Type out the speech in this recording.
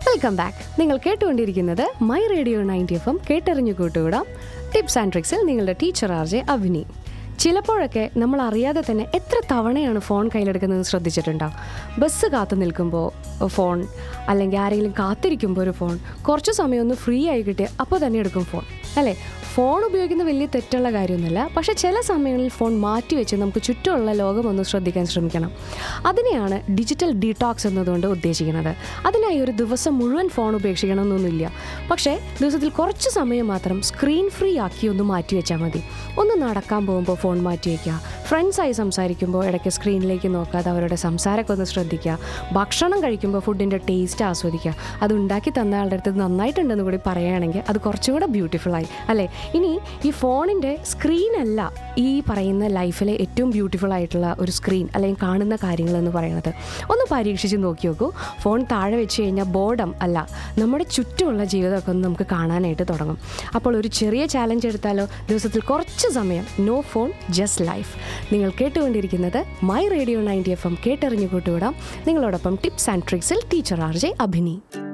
welcome back നിങ്ങൾ കേട്ടുകൊണ്ടിരിക്കുന്നത് my radio ninety FM എം കേട്ടറിഞ്ഞു കൂട്ടുകൂടാം ടിപ്സ് ആൻഡ് ട്രിക്സിൽ നിങ്ങളുടെ ടീച്ചർ ആർ ജെ അഭിനി ചിലപ്പോഴൊക്കെ നമ്മൾ അറിയാതെ തന്നെ എത്ര തവണയാണ് ഫോൺ കയ്യിലെടുക്കുന്നത് ശ്രദ്ധിച്ചിട്ടുണ്ടോ ബസ് കാത്തു നിൽക്കുമ്പോൾ ഫോൺ അല്ലെങ്കിൽ ആരെങ്കിലും കാത്തിരിക്കുമ്പോൾ ഒരു ഫോൺ കുറച്ച് സമയം ഒന്ന് ഫ്രീ ആയി കിട്ടിയ അപ്പോൾ തന്നെ എടുക്കും ഫോൺ അല്ലേ ഫോൺ ഉപയോഗിക്കുന്ന വലിയ തെറ്റുള്ള കാര്യമൊന്നുമില്ല പക്ഷേ ചില സമയങ്ങളിൽ ഫോൺ മാറ്റി വെച്ച് നമുക്ക് ചുറ്റുമുള്ള ലോകം ഒന്ന് ശ്രദ്ധിക്കാൻ ശ്രമിക്കണം അതിനെയാണ് ഡിജിറ്റൽ ഡീടോക്സ് എന്നതുകൊണ്ട് ഉദ്ദേശിക്കുന്നത് അതിനായി ഒരു ദിവസം മുഴുവൻ ഫോൺ ഉപേക്ഷിക്കണമെന്നൊന്നുമില്ല പക്ഷേ ദിവസത്തിൽ കുറച്ച് സമയം മാത്രം സ്ക്രീൻ ഫ്രീ ആക്കി ഒന്ന് മാറ്റി വെച്ചാൽ മതി ഒന്ന് നടക്കാൻ പോകുമ്പോൾ ഫോൺ മാറ്റി വയ്ക്കുക ഫ്രണ്ട്സായി സംസാരിക്കുമ്പോൾ ഇടയ്ക്ക് സ്ക്രീനിലേക്ക് നോക്കാതെ അവരുടെ സംസാരമൊക്കെ ഒന്ന് ശ്രദ്ധിക്കുക ഭക്ഷണം കഴിക്കുമ്പോൾ ഫുഡിൻ്റെ ടേസ്റ്റ് ആസ്വദിക്കുക അത് ഉണ്ടാക്കി തന്ന ആളുടെ അടുത്ത് ഇത് നന്നായിട്ടുണ്ടെന്ന് കൂടി പറയുകയാണെങ്കിൽ അത് കുറച്ചും കൂടെ ബ്യൂട്ടിഫുൾ ആയി അല്ലേ ഇനി ഈ ഫോണിൻ്റെ സ്ക്രീനല്ല ഈ പറയുന്ന ലൈഫിലെ ഏറ്റവും ബ്യൂട്ടിഫുൾ ആയിട്ടുള്ള ഒരു സ്ക്രീൻ അല്ലെങ്കിൽ കാണുന്ന കാര്യങ്ങൾ എന്ന് പറയുന്നത് ഒന്ന് പരീക്ഷിച്ച് നോക്കി നോക്കൂ ഫോൺ താഴെ വെച്ച് കഴിഞ്ഞാൽ ബോർഡം അല്ല നമ്മുടെ ചുറ്റുമുള്ള ജീവിതമൊക്കെ ഒന്ന് നമുക്ക് കാണാനായിട്ട് തുടങ്ങും അപ്പോൾ ഒരു ചെറിയ ചാലഞ്ച് എടുത്താലോ ദിവസത്തിൽ കുറച്ച് സമയം നോ ഫോൺ ജസ്റ്റ് ലൈഫ് നിങ്ങൾ കേട്ടുകൊണ്ടിരിക്കുന്നത് മൈ റേഡിയോ നയൻറ്റി എഫ് എം കേട്ടറിഞ്ഞു കൂട്ടുവിടാം നിങ്ങളോടൊപ്പം ടിപ്സ് ആൻഡ് ട്രിക്സിൽ ടീച്ചർ ആർ ജെ അഭിനി